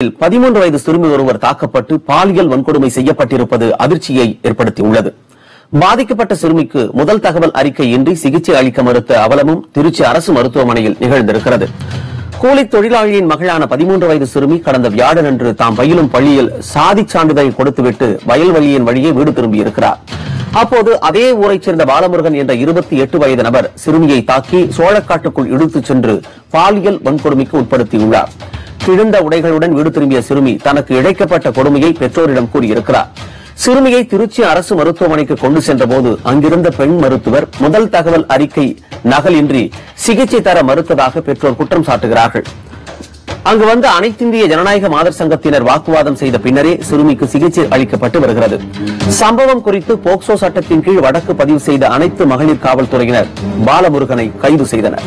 பதிமூன்று வயது சிறுமி ஒருவர் தாக்கப்பட்டு பாலியல் வன்கொடுமை செய்யப்பட்டிருப்பது அதிர்ச்சியை ஏற்படுத்தியுள்ளது பாதிக்கப்பட்ட சிறுமிக்கு முதல் தகவல் அறிக்கை இன்றி சிகிச்சை அளிக்க மறுத்த அவலமும் திருச்சி அரசு மருத்துவமனையில் நிகழ்ந்திருக்கிறது கூலித் தொழிலாளியின் மகளான பதிமூன்று வயது சிறுமி கடந்த வியாழனன்று தாம் பயிலும் பள்ளியில் சாதிச் சான்றிதழ் கொடுத்துவிட்டு வயல்வெளியின் வழியே வீடு திரும்பியிருக்கிறார் அப்போது அதே ஊரைச் சேர்ந்த பாலமுருகன் என்ற இருபத்தி எட்டு வயது நபர் சிறுமியை தாக்கி சோழக்காட்டுக்குள் இழுத்துச் சென்று பாலியல் வன்கொடுமைக்கு உட்படுத்தியுள்ளார் கிழிந்த உடைகளுடன் வீடு திரும்பிய சிறுமி தனக்கு இழைக்கப்பட்ட கொடுமையை பெற்றோரிடம் கூறியிருக்கிறார் சிறுமியை திருச்சி அரசு மருத்துவமனைக்கு கொண்டு சென்றபோது அங்கிருந்த பெண் மருத்துவர் முதல் தகவல் அறிக்கை நகலின்றி சிகிச்சை தர மறுத்ததாக பெற்றோர் குற்றம் சாட்டுகிறார்கள் அங்கு வந்த அனைத்திந்திய ஜனநாயக மாதர் சங்கத்தினர் வாக்குவாதம் செய்த பின்னரே சிறுமிக்கு சிகிச்சை அளிக்கப்பட்டு வருகிறது சம்பவம் குறித்து போக்சோ சட்டத்தின் கீழ் வழக்கு பதிவு செய்த அனைத்து மகளிர் காவல்துறையினர் பாலமுருகனை கைது செய்தனர்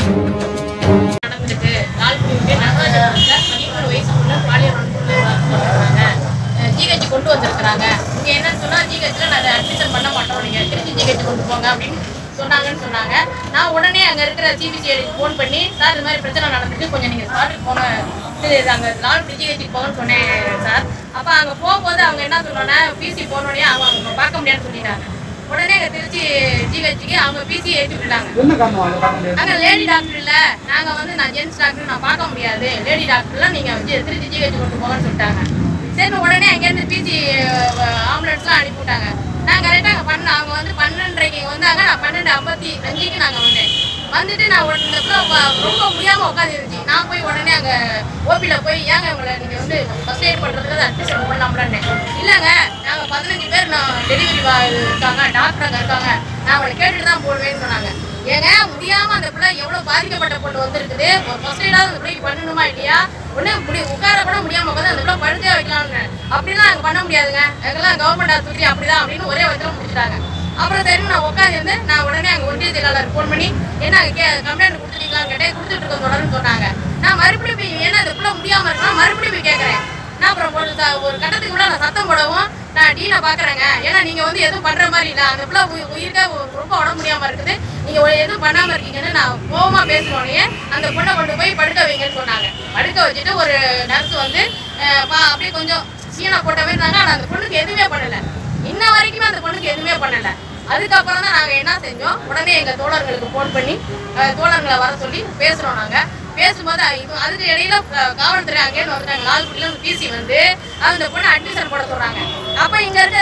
நடந்திருக்கு லால்குடிக்கு நடராஜபுரத்தில் பதிமூணு வயசுக்குள்ள பாலியல் வன்கொடுமை பண்ணிருக்காங்க ஜிஹெச் கொண்டு வந்திருக்கிறாங்க இங்கே என்னன்னு சொன்னால் ஜிஹெச்சில் நான் அட்மிஷன் பண்ண மாட்டோம் நீங்கள் திருச்சி ஜிஹெச் கொண்டு போங்க அப்படின்னு சொன்னாங்கன்னு சொன்னாங்க நான் உடனே அங்கே இருக்கிற சிபிசிஐடிக்கு ஃபோன் பண்ணி சார் இது மாதிரி பிரச்சனை நடந்துட்டு கொஞ்சம் நீங்கள் ஸ்பாட்டுக்கு போங்க இது அங்கே லால்குடி ஜிஹெச்சுக்கு போங்கன்னு சொன்னேன் சார் அப்போ அங்கே போகும்போது அவங்க என்ன சொன்னோன்னே பிசி போனோடனே அவங்க அவங்க பார்க்க முடியாதுன்னு சொல்லிட்டாங்க உடனே எங்கள் திருச்சி ஜிஹெச்சுக்கு அவங்க பிசி ஏற்றி விட்டாங்க என்ன காரணம் அதை பார்க்க முடியாது அங்க லேடி டாக்டர் இல்ல நாங்க வந்து நான் ஜென்ஸ் டாக்டர் நான் பார்க்க முடியாது லேடி டாக்டர்லாம் நீங்க வந்து திருச்சி ஜிஹெச் கொண்டு போங்கன்னு சொல்லிட்டாங்க சரி உடனே அங்கேருந்து பிஜி ஆம்புலன்ஸ்லாம் அனுப்பி விட்டாங்க நான் கரெக்டாக அங்கே பண்ண அவங்க வந்து பன்னெண்டரைக்கு இங்க வந்தாங்க நான் பன்னெண்டு ஐம்பத்தி அஞ்சுக்கு நாங்கள் வந்தேன் வந்துட்டு நான் உடனே இந்த பிள்ளை உக்கா- ரொம்ப முடியாமல் உட்காந்துருந்துச்சு நான் போய் உடனே அங்கே ஓபியில் போய் ஏங்க உங்களை நீங்கள் வந்து ஃபர்ஸ்ட் எய்ட் பண்ணுறதுக்கு அட்மிஷன் பண்ணலாம்லன்னு இல்லைங்க நாங்கள் பதினஞ்சு பேர் நான் டெலிவரி இருக்காங்க டாக்டர் அங்கே இருக்காங்க நான் அவங்களை கேட்டுட்டு தான் போடுவேன்னு சொன்னாங்க ஏங்க முடியாம அந்த பிள்ளை எவ்வளவு பாதிக்கப்பட்ட பொண்ணு வந்திருக்குது ஒரு ஃபர்ஸ்ட் எய்டாவது அந்த பிள்ளைக்கு பண்ணணுமா இல்லையா ஒண்ணு முடி உட்கார கூட முடியாம உட்காந்து அந்த பிள்ளை படுத்தே வைக்கலாம்னு அப்படிலாம் நாங்க பண்ண முடியாதுங்க எங்கெல்லாம் கவர்மெண்ட் ஆஸ்பத்திரி அப்படிதான் அப்படின்னு ஒரே வயசுல முடிச்சிட்டாங்க அப்புறம் தெரியும் நான் உட்காந்து நான் உடனே அங்க ஒன்றிய செயலாளர் ஃபோன் பண்ணி என்ன கே கம்ப்ளைண்ட் கொடுத்துட்டீங்களான்னு கேட்டேன் கொடுத்துட்டு இருக்கோம் தொடர்ந்து சொன்னாங்க நான் மறுபடியும் போய் ஏன்னா அந்த பிள்ளை முடியாம இருக்கா மறுபடியும் போய் கேட்கறேன் நான் அப்புறம் ஒரு ச- ஒரு கட்டத்துக்கு கூட நான் சத்தம் போடவும் நான் டீனை பாக்குறேங்க ஏன்னா நீங்க வந்து எதுவும் பண்ற மாதிரி இல்ல அந்த பிள்ளை உயி- உயிருக்கே ஒ- ரொம்ப உடம்பு முடியாம இருக்குது நீங்க ஒரு எதுவும் பண்ணாம இருக்கீங்கன்னு நான் கோவமா பேசினோடனே அந்த பொண்ணை கொண்டு போய் படுக்க வைங்கன்னு சொன்னாங்க படுக்க வச்சுட்டு ஒரு நர்ஸ் வந்து அஹ், பா அப்படியே கொஞ்சம் சீனை போட்ட மாதிரி இருந்தாங்க ஆனா அந்த பொண்ணுக்கு எதுவுமே பண்ணல இன்ன வரைக்குமே அந்த பொண்ணுக்கு எதுவுமே பண்ணல அதுக்கப்புறம் தான் நாங்க என்ன செஞ்சோம் உடனே எங்க தோழர்களுக்கு ஃபோன் பண்ணி அஹ், தோழர்களை வர சொல்லி பேசுறோம் நாங்க பேசும்போது அ- இது- அதுக்கு இடையில அஹ், காவல்துறை அங்கேருந்து வந்துட்டாங்க லால்குடியில இருந்து பிசி வந்து அந்த பொண்ணு அட்மிஷன் போட சொல்றாங்க அப்ப இங்க இருக்க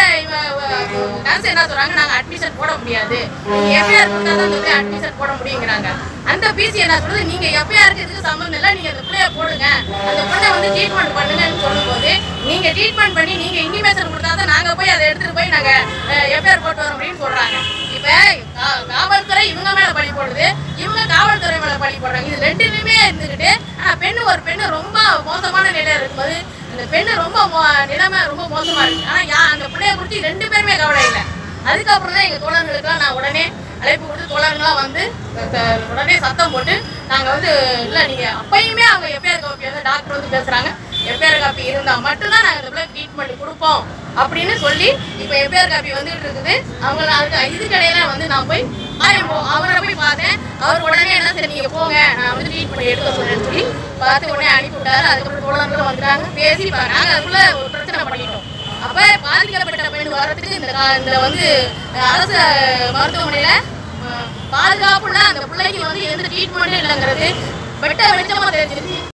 நர்ஸ் என்ன சொல்றாங்க நாங்க அட்மிஷன் போட முடியாது நீங்க எஃப்ஐஆர் கொடுத்தா தான் அந்த பிள்ளை அட்மிஷன் போட முடியுங்கிறாங்க அந்த பிசி என்ன சொல்றது நீங்க எஃப்ஐஆருக்கு இதுக்கு சம்மந்தம் இல்லை நீங்க அந்த பிள்ளைய போடுங்க அந்த பொண்ணை வந்து ட்ரீட்மெண்ட் பண்ணுங்கன்னு சொல்லும்போது நீங்க ட்ரீட்மெண்ட் பண்ணி நீங்க இன்டிமேஷன் கொடுத்தா தான் நாங்க போய் அதை எடுத்துட்டு போய் நாங்க எஃப்ஐஆர் போட்டு வரோம் அப்படின்னு சொல்றாங்க இப்ப கா- காவல்துறை இவங்க மேல பழி போடுது இவங்க காவல்துறை மேல பழி போடுறாங்க இது ரெண்டுலயுமே இருந்துகிட்டு ஆனா பெண்ணு ஒரு பெண்ணு ரொம்ப மோசமான நிலையில இருக்கும்போது அந்த பெண்ணு ரொம்ப மோ- நிலைமை ரொம்ப மோசமா இருக்கு ஆனா யா அந்த பிள்ளைய குறித்து ரெண்டு பேருமே கவலை இல்லை அதுக்கப்புறம் தான் எங்க தோழர்களுக்கெல்லாம் நான் உடனே அழைப்பு கொடுத்து தோழர்கள்லாம் வந்து த- உடனே சத்தம் போட்டு நாங்க வந்து இல்ல நீங்க அப்பயுமே அவங்க எஃப்ஐஆர் காப்பி வந்து டாக்டர் வந்து பேசுறாங்க எஃப்ஐஆர் காப்பி இருந்தா மட்டும்தான் நாங்க இந்த பிள்ளை ட்ரீட்மெண்ட் கொடுப்போம் அப்படின்னு சொல்லி இப்போ எஃப்ஐஆர் காப்பி வந்துகிட்டு இருக்குது அவங்க அதுக்கு இதுக்கடையில வந்து நான் போய் ஆயம் போ அவரை போய் பார்த்தேன் அவர் உடனே என்ன சரி நீங்க போங்க நான் வந்து ட்ரீட்மெண்ட் எடுக்க சொல்றேன்னு சொல்லி பார்த்து உடனே அனுப்பி விட்டாரு அதுக்கப்புறம் தோழர்களும் வந்துட்டாங்க பேசி பா- நாங்க அதுக்குள்ள ஒரு பிரச்சனை பண்ணிட்டோம் அப்ப பாதிக்கப்பட்ட பெண் வர்றதுக்கு இந்த கா- இந்த வந்து அஹ், அரசு மருத்துவமனையில அஹ், பாதுகாப்புள்ள அந்த பிள்ளைக்கு வந்து எந்த ட்ரீட்மெண்ட்டும் இல்லைங்கிறது வெட்ட வெளிச்சமா தெரிஞ்சிருச்சு